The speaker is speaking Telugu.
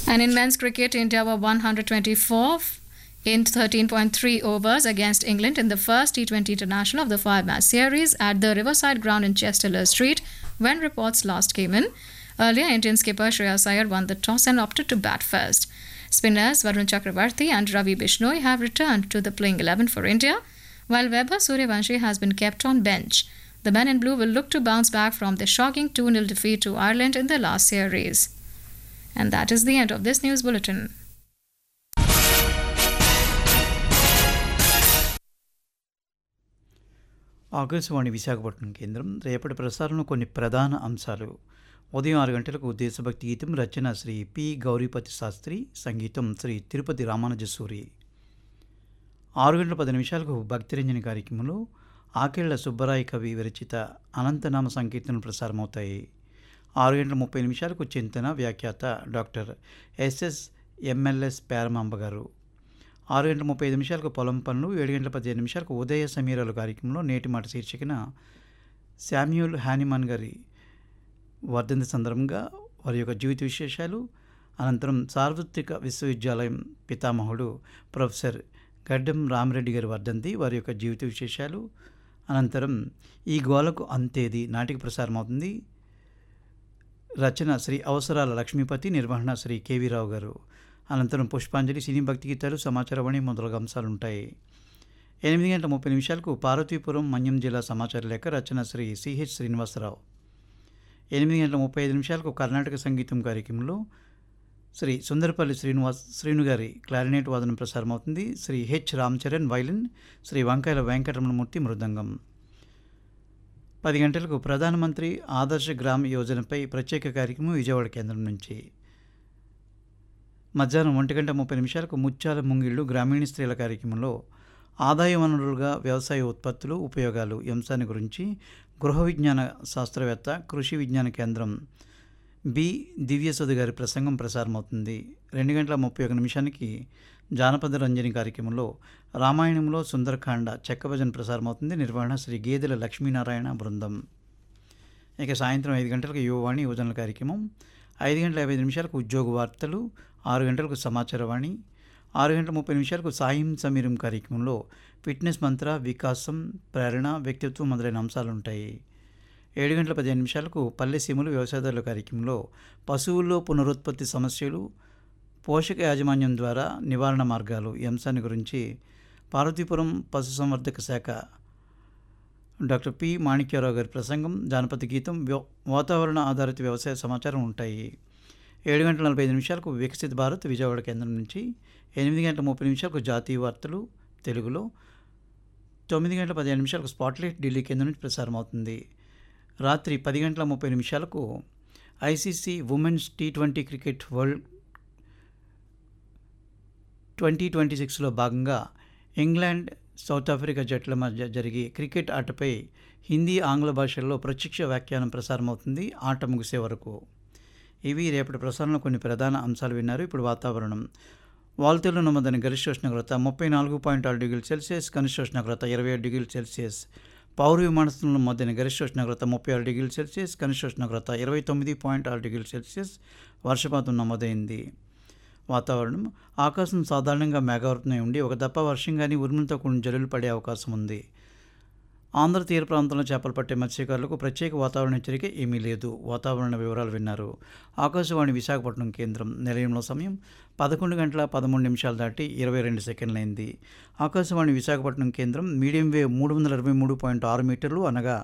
And in men's cricket, India were 124 in 13.3 overs against England in the first T20 international of the five match series at the Riverside ground in Chester Street when reports last came in. Earlier, Indian skipper Shreyas Iyer won the toss and opted to bat first. Spinners Varun Chakravarti and Ravi Bishnoi have returned to the playing 11 for India, while Weber Suryavanshi has been kept on bench. The men in blue will look to bounce back from the shocking 2 0 defeat to Ireland in the last series. And that is the end of this news bulletin. Akashvani Visakhapatnam కేంద్రం రేపటి ప్రసారంలో కొన్ని ప్రధాన అంశాలు ఉదయం ఆరు గంటలకు దేశభక్తి గీతం రచన శ్రీ పి గౌరీపతి శాస్త్రి సంగీతం శ్రీ తిరుపతి రామానుజ సూరి ఆరు గంటల పది నిమిషాలకు భక్తిరంజని కార్యక్రమంలో ఆకేళ్ల సుబ్బరాయ కవి విరచిత అనంతనామ సంకీర్తనలు ప్రసారమవుతాయి ఆరు గంటల ముప్పై నిమిషాలకు చింతన వ్యాఖ్యాత డాక్టర్ ఎస్ఎస్ ఎంఎల్ఎస్ పేరమాంబ గారు ఆరు గంటల ముప్పై ఐదు నిమిషాలకు పొలం పనులు ఏడు గంటల పదిహేను నిమిషాలకు ఉదయ సమీరాలు కార్యక్రమంలో నేటి మాట శీర్షికన శామ్యూల్ హానిమాన్ గారి వర్ధంతి సందర్భంగా వారి యొక్క జీవిత విశేషాలు అనంతరం సార్వత్రిక విశ్వవిద్యాలయం పితామహుడు ప్రొఫెసర్ గడ్డం రామరెడ్డి గారి వర్ధంతి వారి యొక్క జీవిత విశేషాలు అనంతరం ఈ గోలకు అంతేది నాటిక ప్రసారం అవుతుంది రచన శ్రీ అవసరాల లక్ష్మీపతి నిర్వహణ శ్రీ కేవీ రావు గారు అనంతరం పుష్పాంజలి సినీ భక్తి గీతాలు సమాచారవాణి మొదలగు అంశాలు ఉంటాయి ఎనిమిది గంటల ముప్పై నిమిషాలకు పార్వతీపురం మన్యం జిల్లా సమాచార లేఖ రచన శ్రీ సిహెచ్ శ్రీనివాసరావు ఎనిమిది గంటల ముప్పై ఐదు నిమిషాలకు కర్ణాటక సంగీతం కార్యక్రమంలో శ్రీ సుందరపల్లి శ్రీనివాస్ శ్రీను గారి క్లారినేట్ వాదనం ప్రసారం అవుతుంది శ్రీ హెచ్ రామచరణ్ వైలిన్ శ్రీ వంకాయల వెంకటరమణమూర్తి మృదంగం పది గంటలకు ప్రధానమంత్రి ఆదర్శ గ్రామ యోజనపై ప్రత్యేక కార్యక్రమం విజయవాడ కేంద్రం నుంచి మధ్యాహ్నం ఒంటి గంట ముప్పై నిమిషాలకు ముత్యాల ముంగిళ్ళు గ్రామీణ స్త్రీల కార్యక్రమంలో ఆదాయ వనరులుగా వ్యవసాయ ఉత్పత్తులు ఉపయోగాలు ఈ అంశాన్ని గురించి గృహ విజ్ఞాన శాస్త్రవేత్త కృషి విజ్ఞాన కేంద్రం బి దివ్యసుధ గారి ప్రసంగం ప్రసారమవుతుంది రెండు గంటల ముప్పై ఒక నిమిషానికి జానపద రంజని కార్యక్రమంలో రామాయణంలో సుందరకాండ చెక్కభజన్ ప్రసారమవుతుంది నిర్వహణ శ్రీ గేదెల లక్ష్మీనారాయణ బృందం ఇక సాయంత్రం ఐదు గంటలకు యువవాణి యువజనుల కార్యక్రమం ఐదు గంటల యాభై ఐదు నిమిషాలకు ఉద్యోగ వార్తలు ఆరు గంటలకు సమాచారవాణి ఆరు గంటల ముప్పై నిమిషాలకు సాయం సమీరం కార్యక్రమంలో ఫిట్నెస్ మంత్ర వికాసం ప్రేరణ వ్యక్తిత్వం మొదలైన అంశాలు ఉంటాయి ఏడు గంటల పదిహేను నిమిషాలకు పల్లె సీములు వ్యవసాయదారుల కార్యక్రమంలో పశువుల్లో పునరుత్పత్తి సమస్యలు పోషక యాజమాన్యం ద్వారా నివారణ మార్గాలు ఈ అంశాన్ని గురించి పార్వతీపురం పశుసంవర్ధక శాఖ డాక్టర్ పి మాణిక్యరావు గారి ప్రసంగం జానపద గీతం వ్యవ- వాతావరణ ఆధారిత వ్యవసాయ సమాచారం ఉంటాయి ఏడు గంటల నలభై ఐదు నిమిషాలకు వికసిత్ భారత్ విజయవాడ కేంద్రం నుంచి ఎనిమిది గంటల ముప్పై నిమిషాలకు జాతీయ వార్తలు తెలుగులో తొమ్మిది గంటల పదిహేను నిమిషాలకు స్పాట్లైట్ ఢిల్లీ కేంద్రం నుంచి ప్రసారం అవుతుంది రాత్రి పది గంటల ముప్పై నిమిషాలకు ICC women's T twenty cricket world twenty twenty సిక్స్లో భాగంగా ఇంగ్లాండ్ సౌత్ ఆఫ్రికా జట్ల మధ్య జరిగే క్రికెట్ ఆటపై హిందీ ఆంగ్ల భాషల్లో ప్రత్యక్ష వ్యాఖ్యానం ప్రసారమవుతుంది ఆట ముగిసే వరకు ఇవి రేపటి ప్రసారంలో కొన్ని ప్రధాన అంశాలు విన్నారు ఇప్పుడు వాతావరణం వాల్తేలో నమోదైన గరిష్ట ఉష్ణోగ్రత ముప్పై నాలుగు పాయింట్ ఆరు డిగ్రీల సెల్సియస్ కనిష్ట ఉష్ణోగ్రత ఇరవై ఏడు డిగ్రీల సెల్సియస్ పౌర విమానాశ్రయంలో నమోదైన గరిష్ట ఉష్ణోగ్రత ముప్పై ఆరు డిగ్రీల సెల్సియస్ కనిష్ట ఉష్ణోగ్రత ఇరవై తొమ్మిది పాయింట్ ఆరు డిగ్రీల సెల్సియస్ వర్షపాతం నమోదైంది వాతావరణం ఆకాశం సాధారణంగా మేఘావృతమై ఉండి ఒక దప్ప వర్షం కానీ ఉరుములతో కూడిన జల్లులు పడే అవకాశం ఉంది ఆంధ్ర తీర ప్రాంతంలో చేపలు పట్టే మత్స్యకారులకు ప్రత్యేక వాతావరణ హెచ్చరిక ఏమీ లేదు వాతావరణ వివరాలు విన్నారు ఆకాశవాణి విశాఖపట్నం కేంద్రం నిలయంలో సమయం పదకొండు గంటల పదమూడు నిమిషాలు దాటి ఇరవై రెండు సెకండ్లైంది ఆకాశవాణి విశాఖపట్నం కేంద్రం మీడియం వేవ్ మూడు వందల ఇరవై మూడు పాయింట్ ఆరు మీటర్లు అనగా